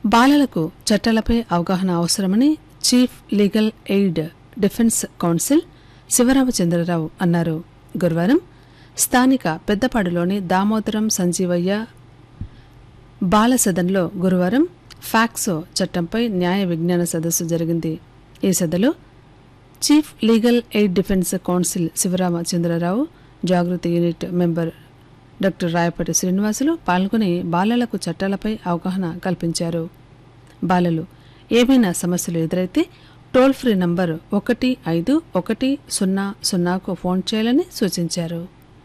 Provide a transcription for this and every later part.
బాలలకు చట్టాలపై అవగాహన అవసరమని chief legal aid defence counsel Sivaramachandra Rao అన్నారు గురువారం స్థానిక పెద్దపాడులోని దామోదరం సంజీవయ్య బాల సదన్లో గురువారం ఫ్యాక్సో చట్టంపై న్యాయ విజ్ఞాన సదస్సు జరిగింది ఈ సదలో chief legal aid defence counsel Sivaramachandra Rao Jagruti unit member doctor Rayapati Srinivasulu పాల్గొని బాలలకు చట్టాలపై అవగాహన కల్పించారు బాలలు ఏమైనా సమస్యలు ఎదురైతే టోల్ ఫ్రీ నంబర్ ఒకటి ఐదు ఒకటి సున్నా సున్నాకు ఫోన్ చేయాలని సూచించారు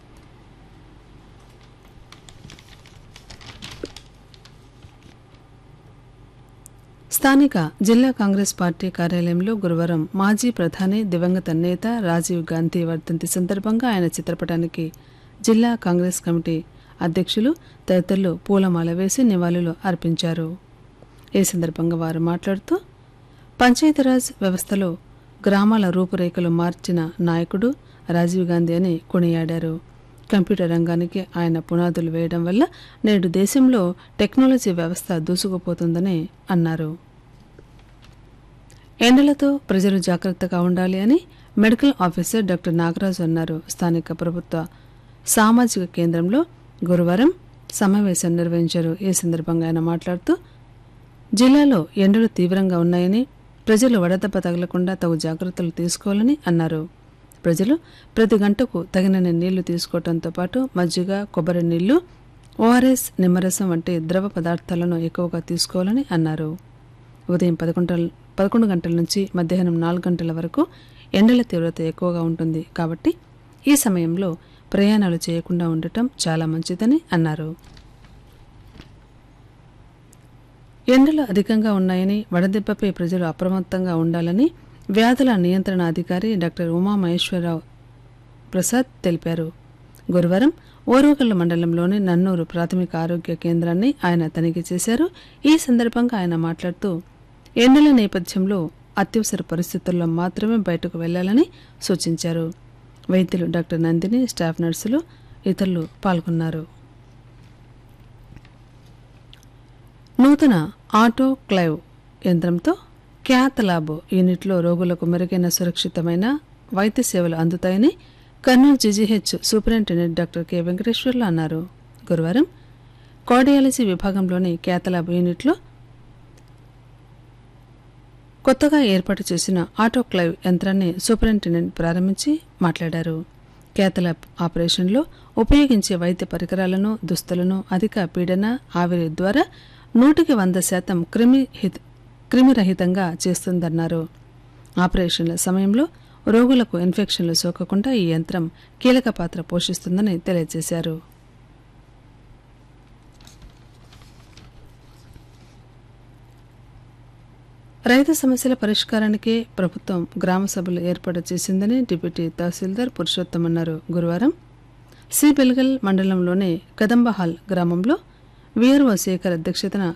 స్థానిక జిల్లా కాంగ్రెస్ పార్టీ కార్యాలయంలో గురువారం మాజీ ప్రధాని దివంగత నేత రాజీవ్ గాంధీ వర్ధంతి సందర్భంగా ఆయన చిత్రపటానికి జిల్లా కాంగ్రెస్ కమిటీ అధ్యక్షులు తదితరులు పూలమాల వేసి నివాళులు అర్పించారు ఈ సందర్భంగా వారు మాట్లాడుతూ పంచాయతీరాజ్ వ్యవస్థలో గ్రామాల రూపురేఖలు మార్చిన నాయకుడు రాజీవ్ గాంధీ అని కొనియాడారు కంప్యూటర్ రంగానికి ఆయన పునాదులు వేయడం వల్ల నేడు దేశంలో టెక్నాలజీ వ్యవస్థ దూసుకుపోతుందని అన్నారు ఎండలతో ప్రజలు జాగ్రత్తగా ఉండాలి అని మెడికల్ ఆఫీసర్ డాక్టర్ నాగరాజు అన్నారు స్థానిక ప్రభుత్వ సామాజిక కేంద్రంలో గురువారం సమావేశం నిర్వహించారు ఈ సందర్భంగా ఆయన మాట్లాడుతూ జిల్లాలో ఎండలు తీవ్రంగా ఉన్నాయని ప్రజలు వడదెబ్బ తగలకుండా తగు జాగ్రత్తలు తీసుకోవాలని అన్నారు ప్రజలు ప్రతి గంటకు తగినన్ని నీళ్లు తీసుకోవడంతో పాటు మజ్జిగ కొబ్బరి నీళ్లు ఓఆర్ఎస్ నిమ్మరసం వంటి ద్రవ పదార్థాలను ఎక్కువగా తీసుకోవాలని అన్నారు ఉదయం పదకొండు పదకొండు గంటల నుంచి మధ్యాహ్నం నాలుగు గంటల వరకు ఎండల తీవ్రత ఎక్కువగా ఉంటుంది కాబట్టి ఈ సమయంలో ప్రయాణాలు చేయకుండా ఉండటం చాలా మంచిదని అన్నారు ఎండలు అధికంగా ఉన్నాయని వడదెబ్బపై ప్రజలు అప్రమత్తంగా ఉండాలని వ్యాధుల నియంత్రణ అధికారి డాక్టర్ ఉమామహేశ్వరరావు ప్రసాద్ తెలిపారు గురువారం ఓరుగల్లు మండలంలోని నన్నూరు ప్రాథమిక ఆరోగ్య కేంద్రాన్ని ఆయన తనిఖీ చేశారు ఈ సందర్భంగా ఆయన మాట్లాడుతూ ఎండల నేపథ్యంలో అత్యవసర పరిస్థితుల్లో మాత్రమే బయటకు వెళ్లాలని సూచించారు వైద్యులు డాక్టర్ నందిని స్టాఫ్ నర్సులు ఇతరులు పాల్గొన్నారు నూతన ఆటో క్లైవ్ యంత్రంతో క్యాత్ ల్యాబ్ యూనిట్లో రోగులకు మెరుగైన సురక్షితమైన వైద్య సేవలు అందుతాయని Kurnool GGH superintendent doctor K Venkateswarlu అన్నారు గురువారం కార్డియాలజీ విభాగంలోని క్యాత్ ల్యాబ్ యూనిట్లో కొత్తగా ఏర్పాటు చేసిన ఆటోక్లైవ్ యంత్రాన్ని సూపరింటెండెంట్ ప్రారంభించి మాట్లాడారు క్యాథలాబ్ ఆపరేషన్లో ఉపయోగించే వైద్య పరికరాలను దుస్తులను అధిక పీడన ఆవిరి ద్వారా నూటికి వంద శాతం క్రిమి హిత- క్రిమిరహితంగా చేస్తుందన్నారు ఆపరేషన్ల సమయంలో రోగులకు ఇన్ఫెక్షన్లు సోకకుండా ఈ యంత్రం కీలక పాత్ర పోషిస్తుందని తెలియజేశారు రైతు సమస్యల పరిష్కారానికే ప్రభుత్వం గ్రామ సభలు ఏర్పాటు చేసిందని డిప్యూటీ తహసీల్దార్ పురుషోత్తం అన్నారు గురువారం సి బెల్గల్ మండలంలోని కదంబహాల్ గ్రామంలో వీఆర్ఓ శేఖర్ అధ్యక్షతన